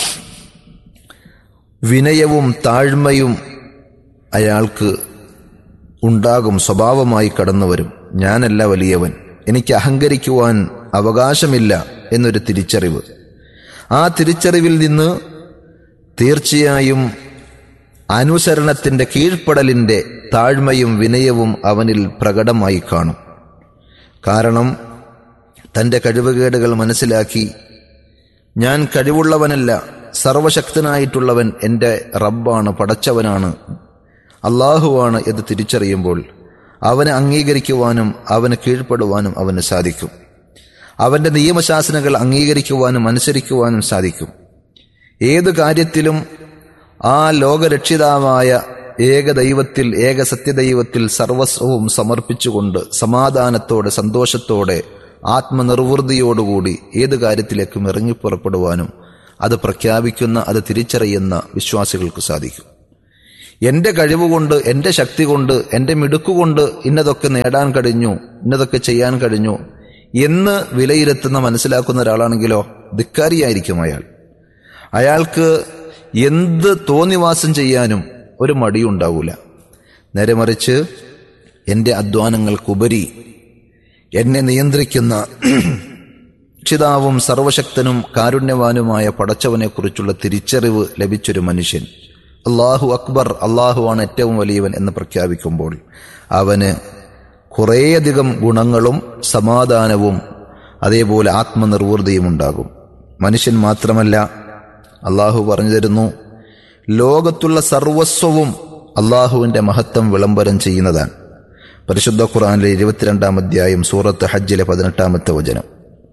വിനയവും താഴ്മയും അയാൾക്ക് ഉണ്ടാകും സ്വഭാവമായി കടന്നു വരും ഞാനല്ല വലിയവൻ എനിക്ക് അഹങ്കരിക്കുവാൻ അവകാശമില്ല എന്നൊരു തിരിച്ചറിവ് ആ തിരിച്ചറിവിൽ നിന്ന് തീർച്ചയായും അനുസരണത്തിന്റെ കീഴ്പ്പെടലിന്റെ താഴ്മയും വിനയവും അവനിൽ പ്രകടമായി കാണും കാരണം തന്റെ കഴിവുകേടുകൾ മനസ്സിലാക്കി ഞാൻ കഴിവുള്ളവനല്ല സർവശക്തനായിട്ടുള്ളവൻ എൻ്റെ റബ്ബാണ് പടച്ചവനാണ് അള്ളാഹുവാണ് എന്ന് തിരിച്ചറിയുമ്പോൾ അവനെ അംഗീകരിക്കുവാനും അവന് കീഴ്പ്പെടുവാനും അവന് സാധിക്കും അവന്റെ നിയമശാസനകൾ അംഗീകരിക്കുവാനും അനുസരിക്കുവാനും സാധിക്കും ഏത് കാര്യത്തിലും ആ ലോകരക്ഷിതാവായ ഏക ദൈവത്തിൽ ഏക സത്യദൈവത്തിൽ സർവസ്വവും സമർപ്പിച്ചുകൊണ്ട് സമാധാനത്തോടെ സന്തോഷത്തോടെ ആത്മനിർവൃതിയോടുകൂടി ഏത് കാര്യത്തിലേക്കും ഇറങ്ങിപ്പുറപ്പെടുവാനും അത് പ്രഖ്യാപിക്കുന്ന അത് തിരിച്ചറിയുന്ന വിശ്വാസികൾക്ക് സാധിക്കും എന്റെ കഴിവുകൊണ്ട് എന്റെ ശക്തി കൊണ്ട് എന്റെ മിടുക്കുകൊണ്ട് ഇന്നതൊക്കെ നേടാൻ കഴിഞ്ഞു ഇന്നതൊക്കെ ചെയ്യാൻ കഴിഞ്ഞു എന്ന് വിലയിരുത്തുന്ന മനസ്സിലാക്കുന്ന ഒരാളാണെങ്കിലോ ധിക്കാരിയായിരിക്കും അയാൾ അയാൾക്ക് എന്ത് തോന്നിവാസം ചെയ്യാനും ഒരു മടിയുണ്ടാവൂല നേരെ മറിച്ച് എൻ്റെ അധ്വാനങ്ങൾക്കുപരി എന്നെ നിയന്ത്രിക്കുന്ന രക്ഷിതാവും സർവശക്തനും കാരുണ്യവാനുമായ പടച്ചവനെക്കുറിച്ചുള്ള തിരിച്ചറിവ് ലഭിച്ചൊരു മനുഷ്യൻ അള്ളാഹു അക്ബർ അള്ളാഹുവാണ് ഏറ്റവും വലിയവൻ എന്ന് പ്രഖ്യാപിക്കുമ്പോൾ അവന് കുറേയധികം ഗുണങ്ങളും സമാധാനവും അതേപോലെ ആത്മനിർവൃതിയും ഉണ്ടാകും മനുഷ്യൻ മാത്രമല്ല അള്ളാഹു പറഞ്ഞു തരുന്നു ലോകത്തുള്ള സർവസ്വവും അള്ളാഹുവിന്റെ മഹത്വം വിളംബരം ചെയ്യുന്നതാണ് പരിശുദ്ധ ഖുർആനിലെ ഇരുപത്തിരണ്ടാം അധ്യായം സൂറത്ത് ഹജ്ജിലെ പതിനെട്ടാമത്തെ വചനം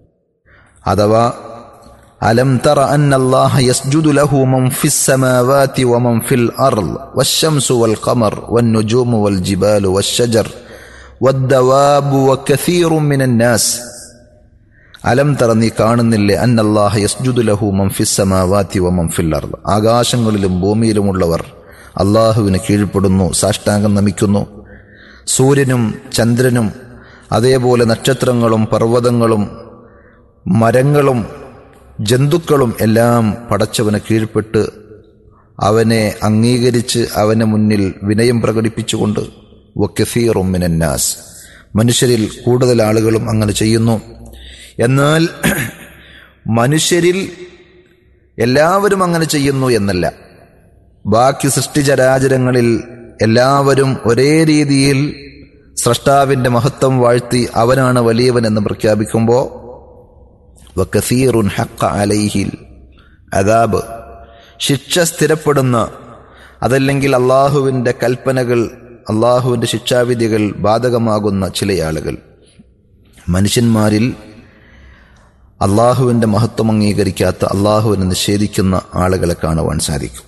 അഥവാ അലം തറ അന്ന അല്ലാഹ യസ്ജുദു ലഹു മൻ ഫിസ് സമാവാതി വമൻ ഫിൽ അർള് വശംസു വൽ ഖമർ വന്നുജൂമു വൽ ജിബാലു വശജർ വദ്ദവാബു വകസീറു മിനൻ നാസ് അലം തറ നീ കാണുന്നില്ലേ അന്നല്ലാഹ യസ്ജുദു ലഹു മൻ ഫിസ് സമാവാതി വമൻ ഫിൽ അർള് ആകാശങ്ങളിലും ഭൂമിയിലുമുള്ളവർ അള്ളാഹുവിന് കീഴ്പ്പെടുന്നു സാഷ്ടാംഗം നമിക്കുന്നു സൂര്യനും ചന്ദ്രനും അതേപോലെ നക്ഷത്രങ്ങളും പർവ്വതങ്ങളും മരങ്ങളും ജന്തുക്കളും എല്ലാം പടച്ചവന് കീഴ്പ്പെട്ട് അവനെ അംഗീകരിച്ച് അവന് മുന്നിൽ വിനയം പ്രകടിപ്പിച്ചുകൊണ്ട് വക്കഫീറും മിനന്നാസ് മനുഷ്യരിൽ കൂടുതൽ ആളുകളും അങ്ങനെ ചെയ്യുന്നു എന്നാൽ മനുഷ്യരിൽ എല്ലാവരും അങ്ങനെ ചെയ്യുന്നു എന്നല്ല ബാക്കി സൃഷ്ടിചരാചരങ്ങളിൽ എല്ലാവരും ഒരേ രീതിയിൽ സ്രഷ്ടാവിന്റെ മഹത്വം വാഴ്ത്തി അവനാണ് വലിയവൻ എന്ന് പ്രഖ്യാപിക്കുമ്പോൾ വക്കസീറുൻ ഹക്ക അലൈഹിൽ അതാബ് ശിക്ഷ സ്ഥിരപ്പെടുന്ന അതല്ലെങ്കിൽ അള്ളാഹുവിൻ്റെ കൽപ്പനകൾ അള്ളാഹുവിൻ്റെ ശിക്ഷാവിധികൾ ബാധകമാകുന്ന ചില ആളുകൾ മനുഷ്യന്മാരിൽ അള്ളാഹുവിൻ്റെ മഹത്വം അംഗീകരിക്കാത്ത അള്ളാഹുവിനെ നിഷേധിക്കുന്ന ആളുകളെ കാണുവാൻ സാധിക്കും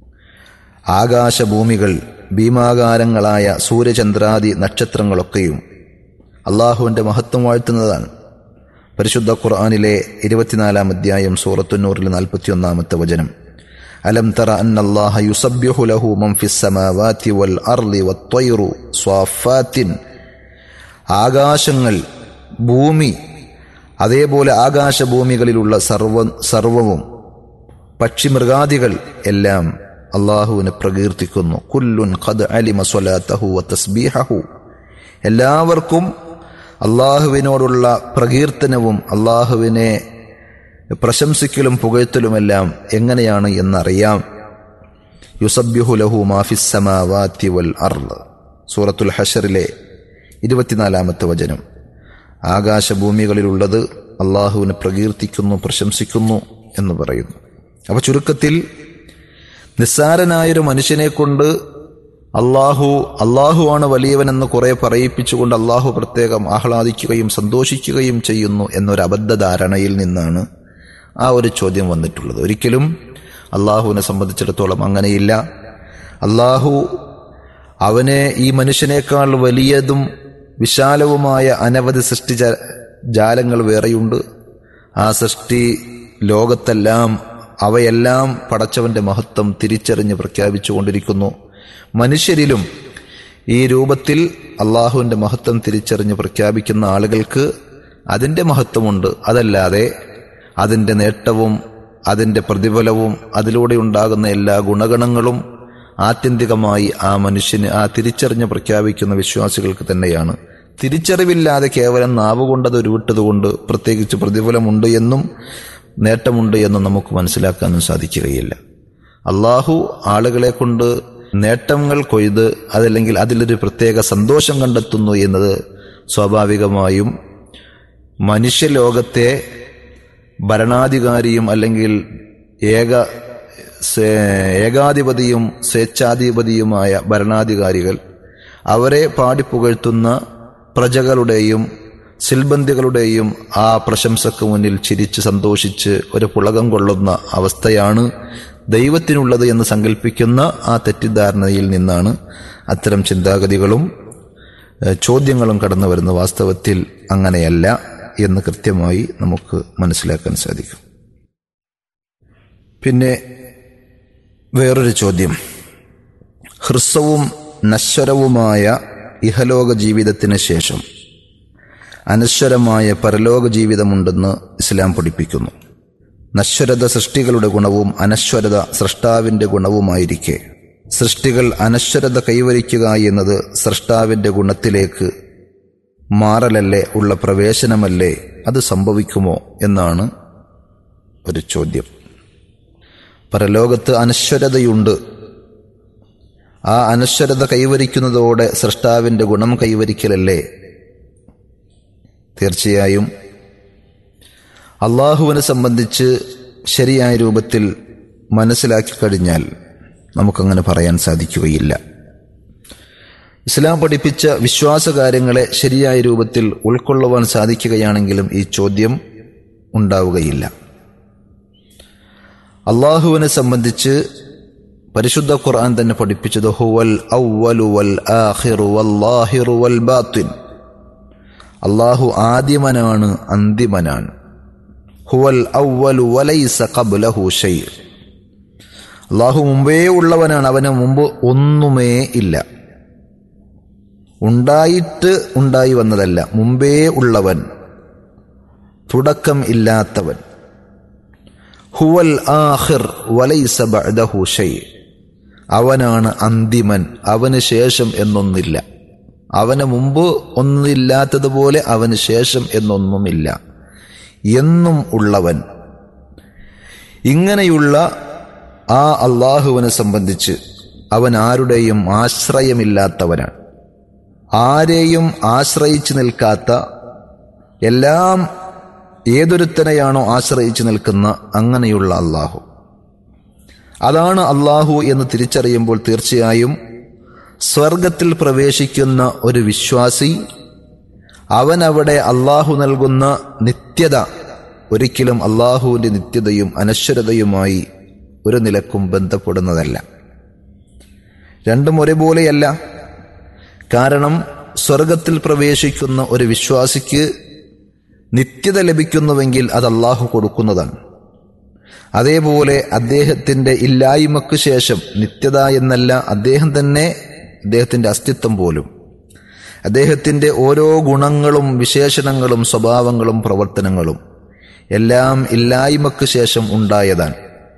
ആകാശഭൂമികൾ ഭീമാകാരങ്ങളായ സൂര്യചന്ദ്രാദി നക്ഷത്രങ്ങളൊക്കെയും അള്ളാഹുവിൻ്റെ മഹത്വം വാഴ്ത്തുന്നതാണ് പരിശുദ്ധ ഖുർആാനിലെ ഇരുപത്തിനാലാം അധ്യായം സൂറത്തുന്നൂറിൽ നാൽപ്പത്തിയൊന്നാമത്തെ വചനം അലം തറ അന്നല്ലാഹ യുസബ്യഹു ലഹു മൻ ഫിസ് സമാവാതി വൽ അർളി വത്വയ്റു സ്വാഫാത്തിൻ ആകാശങ്ങൾ ഭൂമി അതേപോലെ ആകാശഭൂമികളിലുള്ള സർവ സർവവും പക്ഷിമൃഗാദികൾ എല്ലാം അള്ളാഹുവിനെ പ്രകീർത്തിക്കുന്നു കുല്ലുൻ ഖദ് അലിമ സ്വലാത്തഹു വ തസ്ബീഹഹു എല്ലാവർക്കും അള്ളാഹുവിനോടുള്ള പ്രകീർത്തനവും അള്ളാഹുവിനെ പ്രശംസിക്കലും പുകഴ്ത്തലുമെല്ലാം എങ്ങനെയാണ് എന്നറിയാം യുസബ്യുഹു ലഹു മാഫിസ് സമാവാത്തി വൽ അർള് സൂറത്തുൽ ഹഷറിലെ ഇരുപത്തിനാലാമത്തെ വചനം ആകാശഭൂമികളിലുള്ളത് അള്ളാഹുവിനെ പ്രകീർത്തിക്കുന്നു പ്രശംസിക്കുന്നു എന്ന് പറയുന്നു അപ്പൊ ചുരുക്കത്തിൽ നിസ്സാരനായൊരു മനുഷ്യനെ കൊണ്ട് അള്ളാഹു അള്ളാഹുവാണ് വലിയവനെന്ന് കുറെ പറയിപ്പിച്ചുകൊണ്ട് അള്ളാഹു പ്രത്യേകം ആഹ്ലാദിക്കുകയും സന്തോഷിക്കുകയും ചെയ്യുന്നു എന്നൊരു അബദ്ധധാരണയിൽ നിന്നാണ് ആ ഒരു ചോദ്യം വന്നിട്ടുള്ളത് ഒരിക്കലും അള്ളാഹുവിനെ സംബന്ധിച്ചിടത്തോളം അങ്ങനെയില്ല അള്ളാഹു അവനെ ഈ മനുഷ്യനേക്കാൾ വലിയതും വിശാലവുമായ അനവധി സൃഷ്ടി ജാലങ്ങൾ വേറെയുണ്ട് ആ സൃഷ്ടി ലോകത്തെല്ലാം അവയെല്ലാം പടച്ചവന്റെ മഹത്വം തിരിച്ചറിഞ്ഞ് പ്രഖ്യാപിച്ചുകൊണ്ടിരിക്കുന്നു മനുഷ്യരിലും ഈ രൂപത്തിൽ അള്ളാഹുവിന്റെ മഹത്വം തിരിച്ചറിഞ്ഞ് പ്രഖ്യാപിക്കുന്ന ആളുകൾക്ക് അതിൻ്റെ മഹത്വമുണ്ട് അതല്ലാതെ അതിൻ്റെ നേട്ടവും അതിൻ്റെ പ്രതിഫലവും അതിലൂടെ ഉണ്ടാകുന്ന എല്ലാ ഗുണഗണങ്ങളും ആത്യന്തികമായി ആ മനുഷ്യന് ആ തിരിച്ചറിഞ്ഞ് പ്രഖ്യാപിക്കുന്ന വിശ്വാസികൾക്ക് തന്നെയാണ് തിരിച്ചറിവില്ലാതെ കേവലം നാവ് കൊണ്ടത് ഉരുവിട്ടതുകൊണ്ട് പ്രത്യേകിച്ച് പ്രതിഫലമുണ്ട് എന്നും നേട്ടമുണ്ട് എന്നും നമുക്ക് മനസ്സിലാക്കാനും സാധിക്കുകയില്ല അള്ളാഹു ആളുകളെ കൊണ്ട് നേട്ടങ്ങൾ കൊയ്ത് അതല്ലെങ്കിൽ അതിലൊരു പ്രത്യേക സന്തോഷം കണ്ടെത്തുന്നു എന്നത് സ്വാഭാവികമായും മനുഷ്യലോകത്തെ ഭരണാധികാരിയും അല്ലെങ്കിൽ ഏക ഏകാധിപതിയും സ്വേച്ഛാധിപതിയുമായ ഭരണാധികാരികൾ അവരെ പാടിപ്പുകഴ്ത്തുന്ന പ്രജകളുടെയും സിൽബന്ധികളുടെയും ആ പ്രശംസക്ക് മുന്നിൽ ചിരിച്ച് സന്തോഷിച്ച് ഒരു പുളകം കൊള്ളുന്ന അവസ്ഥയാണ് ദൈവത്തിനുള്ളത് എന്ന് സങ്കല്പിക്കുന്ന ആ തെറ്റിദ്ധാരണയിൽ നിന്നാണ് അത്തരം ചിന്താഗതികളും ചോദ്യങ്ങളും കടന്നു വരുന്ന വാസ്തവത്തിൽ അങ്ങനെയല്ല എന്ന് കൃത്യമായി നമുക്ക് മനസ്സിലാക്കാൻ സാധിക്കും പിന്നെ വേറൊരു ചോദ്യം ഹ്രസ്വവും നശ്വരവുമായ ഇഹലോക ജീവിതത്തിന് ശേഷം അനശ്വരമായ പരലോക ജീവിതമുണ്ടെന്ന് ഇസ്ലാം പഠിപ്പിക്കുന്നു നശ്വരത സൃഷ്ടികളുടെ ഗുണവും അനശ്വരത സൃഷ്ടാവിന്റെ ഗുണവുമായിരിക്കെ സൃഷ്ടികൾ അനശ്വരത കൈവരിക്കുക എന്നത് സൃഷ്ടാവിന്റെ ഗുണത്തിലേക്ക് മാറലല്ലേ ഉള്ള പ്രവേശനമല്ലേ അത് സംഭവിക്കുമോ എന്നാണ് ഒരു ചോദ്യം പരലോകത്ത് അനശ്വരതയുണ്ട് ആ അനശ്വരത കൈവരിക്കുന്നതോടെ സൃഷ്ടാവിന്റെ ഗുണം കൈവരിക്കലല്ലേ തീർച്ചയായും അള്ളാഹുവിനെ സംബന്ധിച്ച് ശരിയായ രൂപത്തിൽ മനസ്സിലാക്കി കഴിഞ്ഞാൽ നമുക്കങ്ങനെ പറയാൻ സാധിക്കുകയില്ല ഇസ്ലാം പഠിപ്പിച്ച വിശ്വാസകാര്യങ്ങളെ ശരിയായ രൂപത്തിൽ ഉൾക്കൊള്ളുവാൻ സാധിക്കുകയാണെങ്കിലും ഈ ചോദ്യം ഉണ്ടാവുകയില്ല അള്ളാഹുവിനെ സംബന്ധിച്ച് പരിശുദ്ധ ഖുർആൻ തന്നെ പഠിപ്പിച്ചത് ഹുവൽ ഔവലു വൽ ആഖിറു വല്ലാഹിറു വൽ ബാത്തിൻ അള്ളാഹു ആദ്യമനാണ് അന്തിമനാണ് ഹുവൽ ഔവലു വലൈസ ഖബ്ലഹു ഷൈ അള്ളാഹു മുമ്പേ ഉള്ളവനാണ് അവന് മുമ്പ് ഒന്നുമേ ഇല്ല ഉണ്ടായിട്ട് ഉണ്ടായി വന്നതല്ല മുമ്പേ ഉള്ളവൻ തുടക്കം ഇല്ലാത്തവൻ ഹുവൽ ആഹിർ വലൈസ ബഅദഹു ഷൈ അവനാണ് അന്തിമൻ അവന് ശേഷം എന്നൊന്നില്ല അവന് മുമ്പ് ഒന്നില്ലാത്തതുപോലെ അവന് ശേഷം എന്നൊന്നുമില്ല എന്നും ഉള്ളവൻ ഇങ്ങനെയുള്ള ആ അള്ളാഹുവിനെ സംബന്ധിച്ച് അവൻ ആരുടെയും ആശ്രയമില്ലാത്തവനാണ് ആരെയും ആശ്രയിച്ചു നിൽക്കാത്ത എല്ലാം ഏതൊരുത്തനെയാണോ ആശ്രയിച്ചു നിൽക്കുന്ന അങ്ങനെയുള്ള അള്ളാഹു അതാണ് അള്ളാഹു എന്ന് തിരിച്ചറിയുമ്പോൾ തീർച്ചയായും സ്വർഗത്തിൽ പ്രവേശിക്കുന്ന ഒരു വിശ്വാസി അവൻ അവിടെ അള്ളാഹു നൽകുന്ന നിത്യത ഒരിക്കലും അള്ളാഹുവിൻ്റെ നിത്യതയും അനശ്വരതയുമായി ഒരു നിലക്കും ബന്ധപ്പെടുന്നതല്ല രണ്ടും ഒരേപോലെയല്ല കാരണം സ്വർഗത്തിൽ പ്രവേശിക്കുന്ന ഒരു വിശ്വാസിക്ക് നിത്യത ലഭിക്കുന്നുവെങ്കിൽ അത് അള്ളാഹു കൊടുക്കുന്നതാണ് അതേപോലെ അദ്ദേഹത്തിൻ്റെ ഇല്ലായ്മക്ക് ശേഷം നിത്യത എന്നല്ല അദ്ദേഹം തന്നെ അദ്ദേഹത്തിൻ്റെ അസ്തിത്വം പോലും അദ്ദേഹത്തിൻ്റെ ഓരോ ഗുണങ്ങളും വിശേഷണങ്ങളും സ്വഭാവങ്ങളും പ്രവർത്തനങ്ങളും എല്ലാം ഇല്ലായ്മക്ക് ശേഷം ഉണ്ടായതാണ്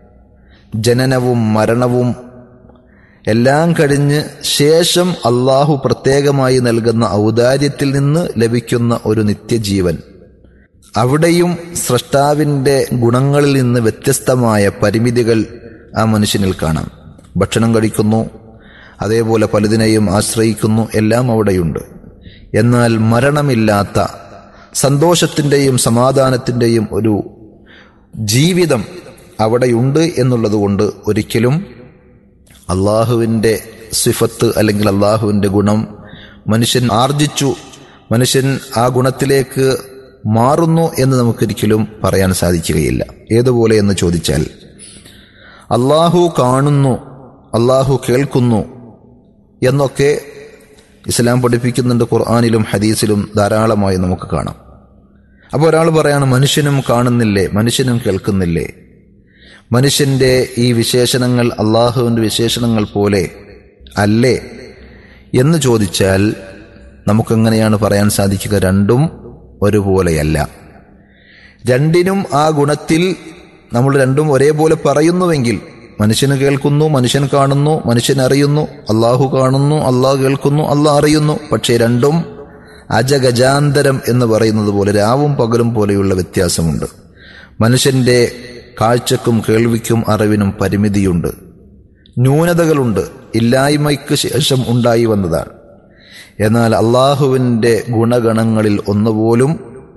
ജനനവും മരണവും എല്ലാം കഴിഞ്ഞ് ശേഷം അള്ളാഹു പ്രത്യേകമായി നൽകുന്ന ഔദാര്യത്തിൽ നിന്ന് ലഭിക്കുന്ന ഒരു നിത്യജീവൻ അവിടെയും സ്രഷ്ടാവിൻ്റെ ഗുണങ്ങളിൽ നിന്ന് വ്യത്യസ്തമായ പരിമിതികൾ ആ മനുഷ്യനിൽ കാണാം ഭക്ഷണം കഴിക്കുന്നു അതേപോലെ പലതിനെയും ആശ്രയിക്കുന്നു എല്ലാം അവിടെയുണ്ട് എന്നാൽ മരണമില്ലാത്ത സന്തോഷത്തിൻ്റെയും സമാധാനത്തിൻ്റെയും ഒരു ജീവിതം അവിടെയുണ്ട് എന്നുള്ളതുകൊണ്ട് ഒരിക്കലും അള്ളാഹുവിൻ്റെ സിഫത്ത് അല്ലെങ്കിൽ അള്ളാഹുവിൻ്റെ ഗുണം മനുഷ്യൻ ആർജിച്ചു മനുഷ്യൻ ആ ഗുണത്തിലേക്ക് മാറുന്നു എന്ന് നമുക്കൊരിക്കലും പറയാൻ സാധിക്കുകയില്ല ഏതുപോലെ എന്ന് ചോദിച്ചാൽ അള്ളാഹു കാണുന്നു അള്ളാഹു കേൾക്കുന്നു എന്നൊക്കെ ഇസ്ലാം പഠിപ്പിക്കുന്നുണ്ട് ഖുർആാനിലും ഹദീസിലും ധാരാളമായി നമുക്ക് കാണാം അപ്പോൾ ഒരാൾ പറയാണ് മനുഷ്യനും കാണുന്നില്ലേ മനുഷ്യനും കേൾക്കുന്നില്ലേ മനുഷ്യന്റെ ഈ വിശേഷണങ്ങൾ അള്ളാഹുവിൻ്റെ വിശേഷണങ്ങൾ പോലെ അല്ലേ എന്ന് ചോദിച്ചാൽ നമുക്കെങ്ങനെയാണ് പറയാൻ സാധിക്കുക രണ്ടും ഒരുപോലെയല്ല രണ്ടിനും ആ ഗുണത്തിൽ നമ്മൾ രണ്ടും ഒരേപോലെ പറയുന്നുവെങ്കിൽ മനുഷ്യന് കേൾക്കുന്നു മനുഷ്യൻ കാണുന്നു മനുഷ്യൻ അറിയുന്നു അള്ളാഹു കാണുന്നു അള്ളാഹു കേൾക്കുന്നു അള്ളാഹ് അറിയുന്നു പക്ഷേ രണ്ടും അജഗജാന്തരം എന്ന് പറയുന്നത് പോലെ രാവും പകലും പോലെയുള്ള വ്യത്യാസമുണ്ട് മനുഷ്യന്റെ കാഴ്ചക്കും കേൾവിക്കും അറിവിനും പരിമിതിയുണ്ട് ന്യൂനതകളുണ്ട് ഇല്ലായ്മയ്ക്ക് ശേഷം ഉണ്ടായി വന്നതാണ് എന്നാൽ അള്ളാഹുവിൻ്റെ ഗുണഗണങ്ങളിൽ ഒന്നുപോലും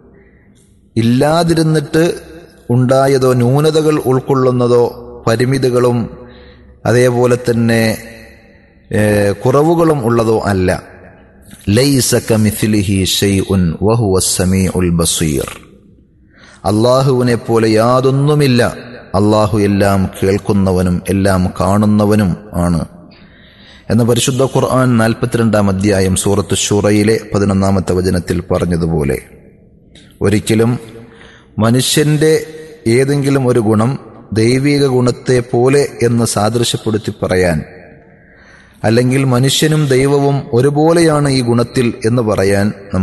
ഇല്ലാതിരുന്നിട്ട് ഉണ്ടായതോ ന്യൂനതകൾ ഉൾക്കൊള്ളുന്നതോ പരിമിതികളും അതേപോലെ തന്നെ കുറവുകളും ഉള്ളതോ അല്ല ലൈസക മിഥിലിഹി ഷൈഉൻ വഹുവ സമീഉൽ ബസീർ അള്ളാഹുവിനെ പോലെ യാതൊന്നുമില്ല അള്ളാഹു എല്ലാം കേൾക്കുന്നവനും എല്ലാം കാണുന്നവനും ആണ് എന്ന പരിശുദ്ധ ഖുർആൻ നാൽപ്പത്തിരണ്ടാം അധ്യായം സൂറത്ത് ഷൂറയിലെ പതിനൊന്നാമത്തെ വചനത്തിൽ പറഞ്ഞതുപോലെ ഒരിക്കലും മനുഷ്യന്റെ ഏതെങ്കിലും ഒരു ഗുണം ദൈവിക ഗുണത്തെ പോലെ എന്ന് സാദൃശ്യപ്പെടുത്തി പറയാൻ അല്ലെങ്കിൽ മനുഷ്യനും ദൈവവും ഒരുപോലെയാണ് ഈ ഗുണത്തിൽ എന്ന് പറയാൻ